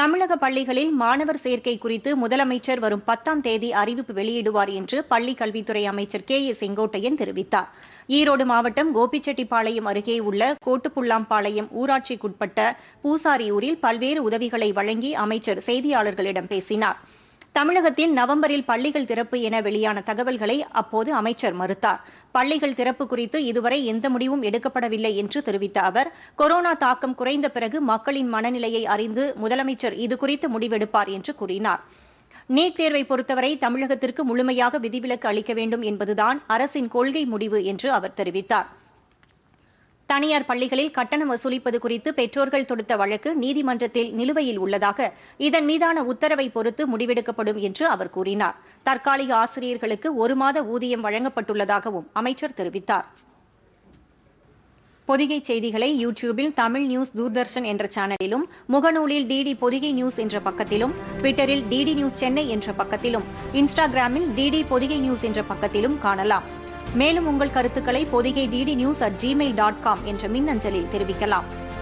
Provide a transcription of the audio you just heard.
தமிழக பள்ளிகளில் மாணவர் சேர்க்கை குறித்து முதலமைச்சர் வரும் பத்தாம் தேதி அறிவிப்பு வெளியிடுவார் என்று பள்ளிக் கல்வித்துறை அமைச்சர் கே ஏ செங்கோட்டையன் தெரிவித்தார் ஈரோடு மாவட்டம் கோபிச்செட்டிப்பாளையம் அருகே உள்ள கோட்டுப்புல்லாம்பாளையம் ஊராட்சிக்குட்பட்ட பூசாரியூரில் பல்வேறு உதவிகளை வழங்கி அமைச்சர் செய்தியாளர்களிடம் பேசினார் தமிழகத்தில் நவம்பரில் பள்ளிகள் திறப்பு என வெளியான தகவல்களை அப்போது அமைச்சர் மறுத்தார் பள்ளிகள் திறப்பு குறித்து இதுவரை எந்த முடிவும் எடுக்கப்படவில்லை என்று தெரிவித்த அவர் கொரோனா தாக்கம் குறைந்த பிறகு மக்களின் மனநிலையை அறிந்து முதலமைச்சர் இதுகுறித்து முடிவெடுப்பார் என்று கூறினார் நீட் தேர்வை பொறுத்தவரை தமிழகத்திற்கு முழுமையாக விதிவிலக்கு அளிக்க வேண்டும் என்பதுதான் அரசின் கொள்கை முடிவு என்று அவர் தெரிவித்தார் தனியார் பள்ளிகளில் கட்டணம் வசூலிப்பது குறித்து பெற்றோர்கள் தொடுத்த வழக்கு நீதிமன்றத்தில் நிலுவையில் உள்ளதாக இதன் மீதான உத்தரவை பொறுத்து முடிவெடுக்கப்படும் என்று அவர் கூறினார் தற்காலிக ஆசிரியர்களுக்கு ஒரு மாத ஊதியம் வழங்கப்பட்டுள்ளதாகவும் அமைச்சர் தெரிவித்தார் பொதிகை செய்திகளை யூடியூபில் தமிழ் நியூஸ் தூர்தர்ஷன் என்ற சேனலிலும் முகநூலில் டிடி பொதிகை நியூஸ் என்ற பக்கத்திலும் ட்விட்டரில் டிடி நியூஸ் சென்னை என்ற பக்கத்திலும் இன்ஸ்டாகிராமில் டிடி பொதிகை நியூஸ் என்ற பக்கத்திலும் காணலாம் மேலும் உங்கள் கருத்துக்களை Podhigai DD news at Gmail dot com என்ற மின்னஞ்சலில் தெரிவிக்கலாம்